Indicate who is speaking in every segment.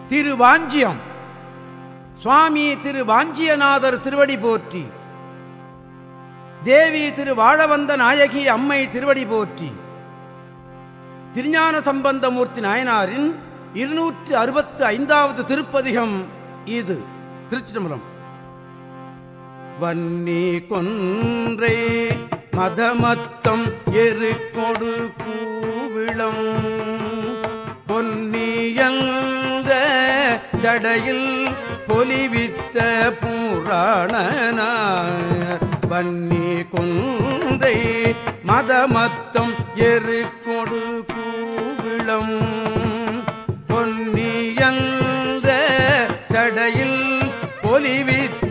Speaker 1: திருவாஞ்சியம் சுவாமி திரு வாஞ்சியநாதர் திருவடி போற்றி தேவி திரு வாழவந்த நாயகி அம்மை திருவடி போற்றி திருஞான சம்பந்தமூர்த்தி நாயனாரின் இருநூற்று அறுபத்து ஐந்தாவது திருப்பதிகம் இது திருச்சிதம்பரம் வன்னி கொன்றை மதமத்தம் எருக்கொடு கூவிளம் பொன்னியல்ற சடையில் பொலிவித்த புராணனார் வன்னி கொன்றை மதமத்தம் எருக்கொடு கூவிளம் பொன்னியல்ற சடையில் பொலிவித்த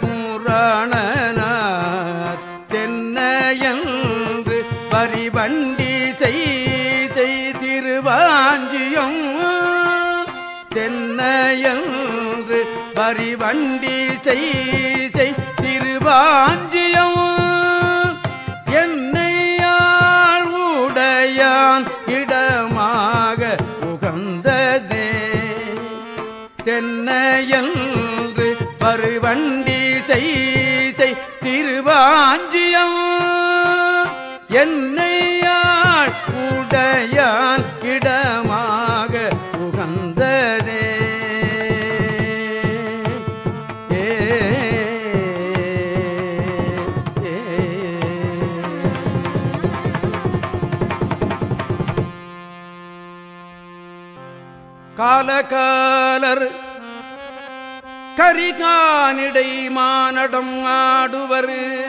Speaker 1: புராணனார் தென்னையன்று பரிவண்டி செய் திருவாஞ்சியம் தென்னையன்று பரிவண்டி செய் திருவாஞ்சியம் என்னையாள் உடையான் இடமாக உகந்ததே தென்னையன்று பருவண்டி செய் திருவாஞ்சியம் என்னையாள் உடையான் இடமாக உகந்ததே ஏ ஏ. காலகாலர் கரிகானிடை மானடம் ஆடுவர்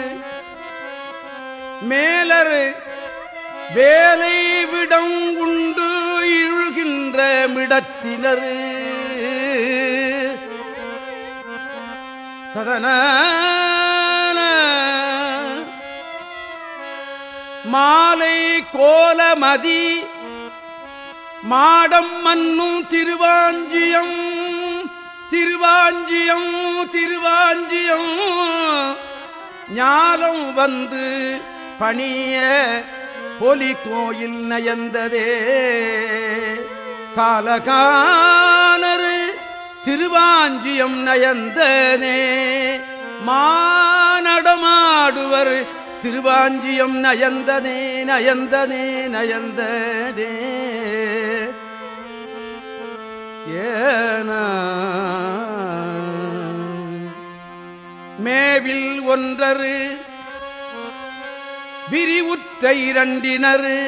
Speaker 1: மேலர் வேலை விடம் உண்டு இருள்கின்ற மிடத்தினர் ததன மாலை கோலமதி மாடம் மன்னும் திருவாஞ்சியம் திருவாஞ்சியம் திருவாஞ்சியம் ஞாலம் வந்து பணிய பொலி கோயில் நயந்ததே காலகாலரு திருவாஞ்சியம் நயந்தனே மானடமாடுவர் திருவாஞ்சியம் நயந்தனே நயந்தனே நயந்ததே ஏன மேவில் ஒன்றரு விரிவுற்ற இரண்டினரு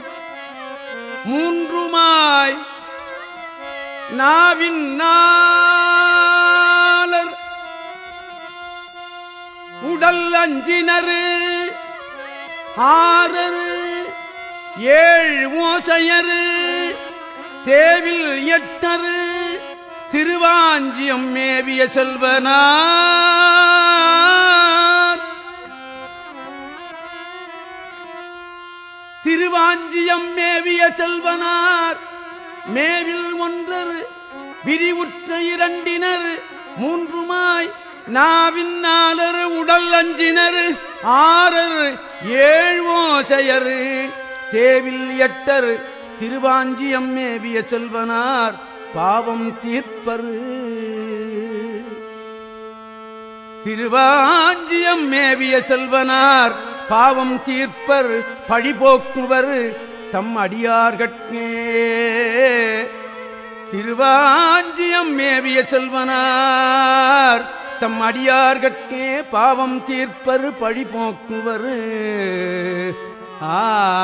Speaker 1: மூன்றுமாய் நாவின் நாளர் உடல் அஞ்சினரு ஆறரு ஏழு மோசையரு தேவில் எட்டரு திருவாஞ்சியம் மேவிய செல்வனார் திருவாஞ்சியம் மேவிய செல்வனார் மேவில் ஒன்றர் விரிவுற்ற இரண்டினர் மூன்றுமாய் நாவின் நாலர் உடல் அஞ்சினர் ஆறர் ஏழ்வோசையர் தேவில் எட்டர் திருவாஞ்சியம் மேவிய செல்வனார் பாவம் தீர்ப்பரு திருவாஞ்சியம் மேவிய செல்வனார் பாவம் தீர்ப்பர் பழிபோக்குவர் தம் அடியார்கட்கே திருவாஞ்சியம் மேவிய செல்வனார் தம் அடியார்கட்கே பாவம் தீர்ப்பர் பழிபோக்குவர் ஆ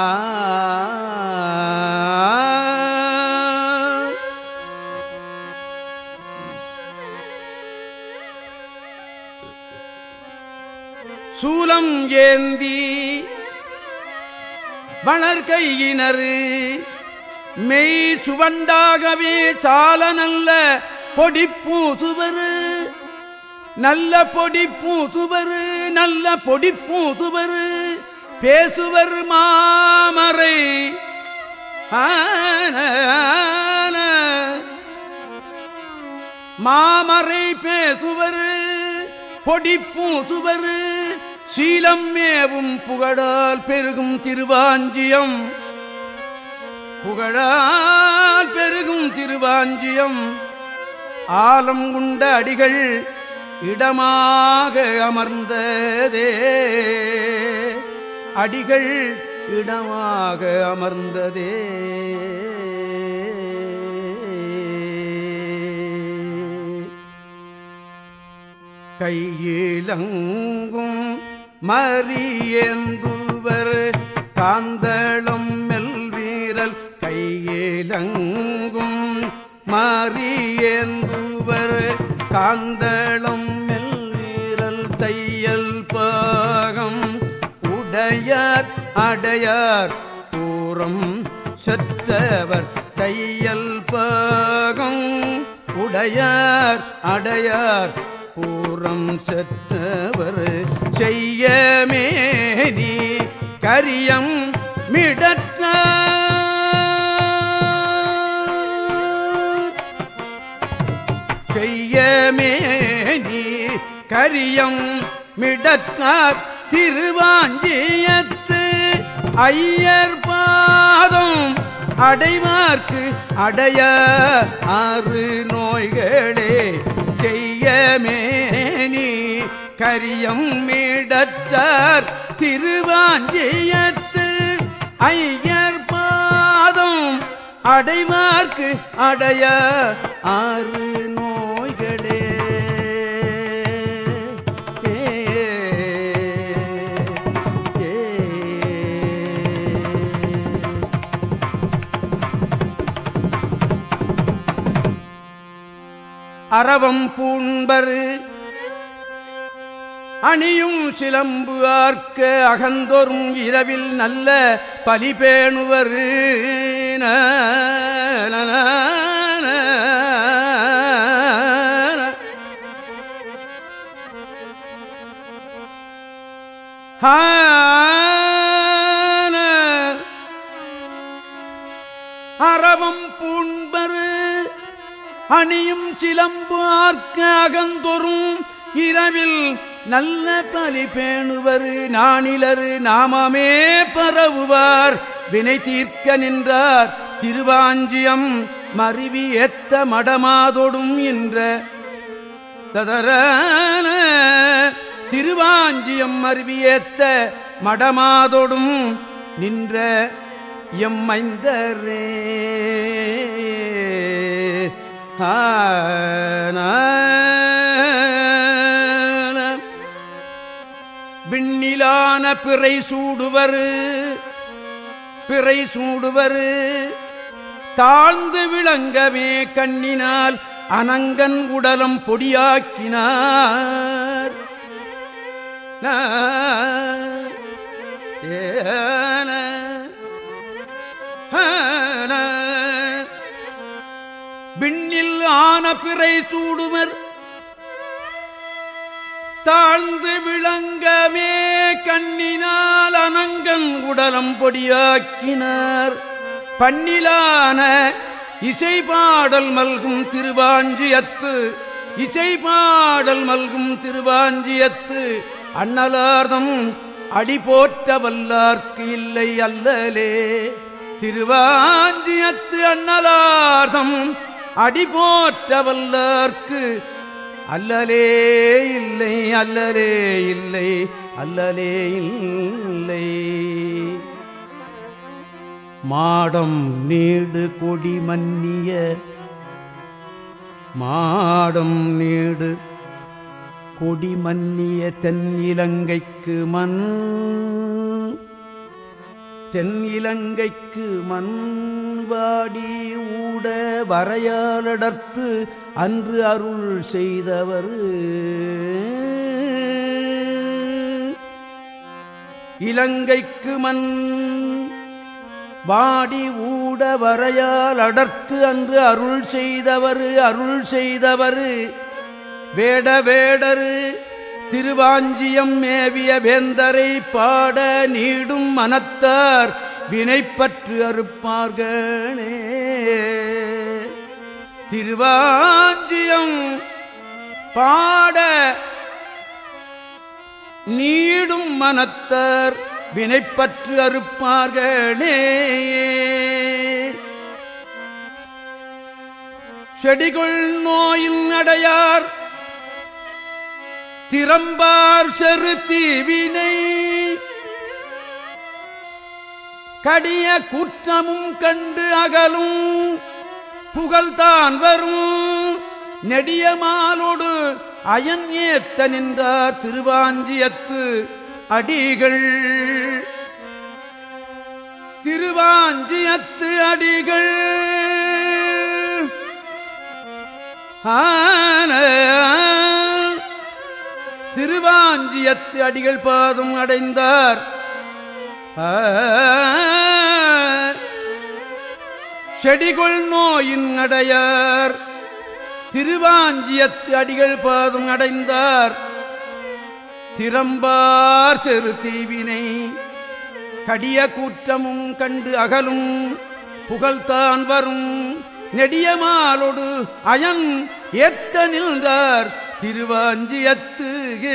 Speaker 1: சூலம் ஏந்தி வளர்கையினரு மெய் சுவண்டாகவே சால நல்ல பொடிப்பூதுவரு நல்ல பொடிப்பூதுவரு நல்ல பொடிப்பூதுவரு பேசுவர் மாமரை ஆன, ஆன. மாமரை பேசுவரு பொடிப்பூதுவரு சீலம் மேவும் புகழால் பெருகும் திருவாஞ்சியம் புகழால் பெருகும் திருவாஞ்சியம் ஆலம் உண்ட அடிகள் இடமாக அமர்ந்ததே அடிகள் இடமாக அமர்ந்ததே கையிலங்கும் மரியேந்துவர் காந்தளம் மெல்வீரல் கையிலங்கும் மரியேந்துவர் காந்தளம் மெல்வீரல் தையல் பாகம் உடையார் அடையார் பூரம் செற்றவர் தையல் பாகம் உடையார் அடையார் பூரம் செற்றவர் செய்யமேனி கரியம் மிடற்ற செய்யமேனி கரியம் மிடற்றார் திருவாஞ்சியத்து ஐயர் பாதம் அடைவார்க்கு அடைய ஆறு நோய்களே செய்யமேனி கரியம் மீடற்றார் திருவாஞ்சியத்து ஐயர் பாதம் அடைவார்க்கு அடைய ஆறு நோய்களே ஏ, ஏ. அரவம் பூண்பரு அணியும் சிலம்பு ஆர்க்க அகந்தோறும் இரவில் நல்ல பலிபேணுவர் அரவம் பூண்பரு அணியும் சிலம்பு ஆர்க்க அகந்தொரும் இரவில் நல்ல பலி பேணுவர் நாணிலரு நாமமே பரவுவார் வினை தீர்க்க நின்றார் திருவாஞ்சியம் மருவி ஏத்த மடமாதொடும் என்ற ததரான திருவாஞ்சியம் மருவியேத்த மடமாதொடும் நின்ற எம்மைந்தரே ஆன விண்ணிலான பிறை சூடுவர் பிறை சூடுவர் தாழ்ந்து விளங்கவே கண்ணினால் அனங்கன் உடலம் பொடியாக்கினார் நா, ஏன, ஆன. விண்ணில் ஆன பிறை சூடுவர் தாழ்ந்து விளங்கமே கண்ணினால் அனங்கன் உடலம் பொடியாக்கினார் பண்ணிலான இசை பாடல் மல்கும் திருவாஞ்சியத்து இசை பாடல் மல்கும் திருவாஞ்சியத்து அண்ணலார்தம் அடி போற்ற வல்லார்க்கு இல்லை அல்லலே திருவாஞ்சியத்து அண்ணலார்தம் அடி போற்ற வல்லார்க்கு அல்லலே இல்லை அல்லலே இல்லை அல்லலே இல்லை மாடம் நீடு கொடி மன்னிய மாடம் நீடு கொடி மன்னிய தென் இலங்கைக்கு மண் தென் இலங்கைக்கு மண் வாடி ஊட வரையாலடர்த்து அன்று அருள் செய்தவர் இலங்கைக்கு மண் வாடி ஊட வரையால் அடர்த்து அன்று அருள் செய்தவர் அருள் செய்தவர் வேட வேடரு திருவாஞ்சியம் மேவிய வேந்தரை பாட நீடும் மனத்தார் வினைப்பற்று அறுப்பார்களே திருவாஞ்சியம் பாட நீடும் மனத்தார் வினைப்பற்று அறுப்பார்களே செடிகொள் நோயில் அடையார் திறம்பார் செரு தீவினை கடிய குற்றமும் கண்டு அகலும் புகழ்தான் வரும் நெடியமாலோடு அயன் ஏத்த நின்றார் திருவாஞ்சியத்து அடிகள் திருவாஞ்சியத்து அடிகள் ஆன திருவாஞ்சியத்து அடிகள் பாதம் அடைந்தார் ஆ. செடிகொள் நோயின் அடையார் திருவாஞ்சியத்து அடிகள் பாதம் அடைந்தார் திறம்பார் செரு தீவினை கடிய கூற்றமும் கண்டு அகலும் புகழ்தான் வரும் நெடியமாலொடு அயன் ஏத்த நின்றார் திருவாஞ்சியத்து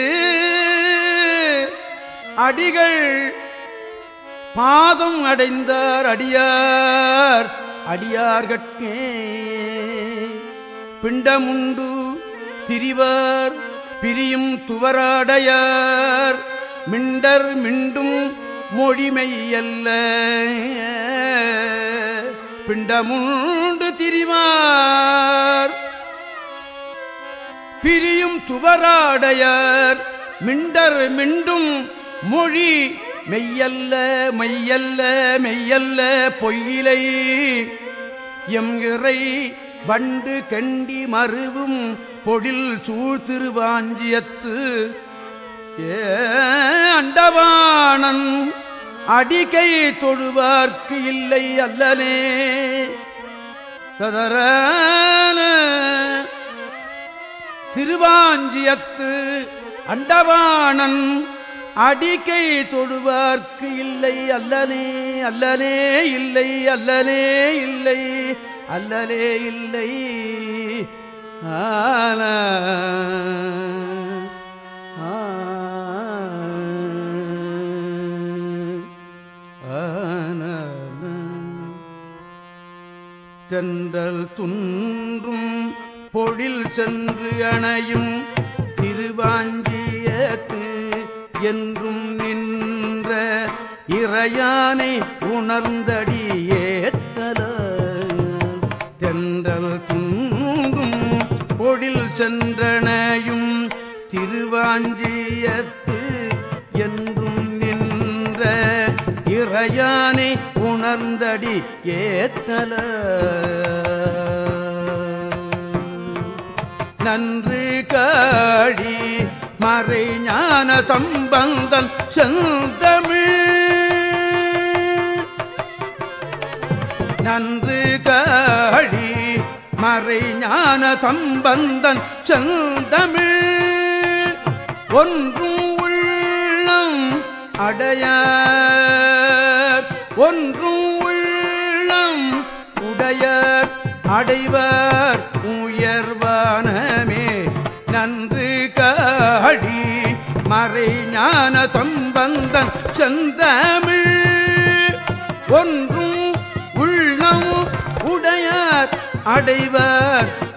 Speaker 1: அடிகள் பாதம் அடைந்தார் அடியார் அடியார்கட்கே பிண்டமுண்டு திரிவார் பிரியும் துவராடையார் மிண்டர் மிண்டும் மொழிமையல்ல பிண்டமுண்டு திரிவார் பிரியும் துவராடையார் மிண்டர் மிண்டும் மொழி மெய்யல்ல மெய்யல்ல மெய்யல்ல பொய்யிலை எம் இறை வண்டு கண்டி மருவும் பொழில் சூழ் திருவாஞ்சியத்து ஏ அண்டவாணன் அடிகை தொழுவார்க்கு இல்லை அல்லனே ததரான திருவாஞ்சியத்து அண்டவாணன் அடிக்கை தொடுவார்க்கு இல்லை அல்லனே அல்லனே இல்லை அல்லனே இல்லை அல்லலே இல்லை ஆன தென்றல் துன்றும் பொழில் சென்று அணையும் திருவாஞ்சியத்து என்றும் நின்ற இறையானை உணர்ந்தடியேத்தல தென்றல் துன்றும் பொழில் சென்றணையும் திருவாஞ்சியத்து என்றும் நின்ற இறையானை உணர்ந்தடி ஏத்தல நன்று காழி மறை ஞான தம்பந்தன் செந்தமிழ் நன்று காழி மறை ஞான தம்பந்தன் செந்தமிழ் ஒன்றும் உள்ளம் அடையார் ஒன்றும் உள்ளம் உடையார் அடைவர் உயர்வானமே நன்று காடி மறை ஞான தம்பந்தன் செந்தமிழ் ஒன்றும் உள்ளம் உடையார் அடைவர்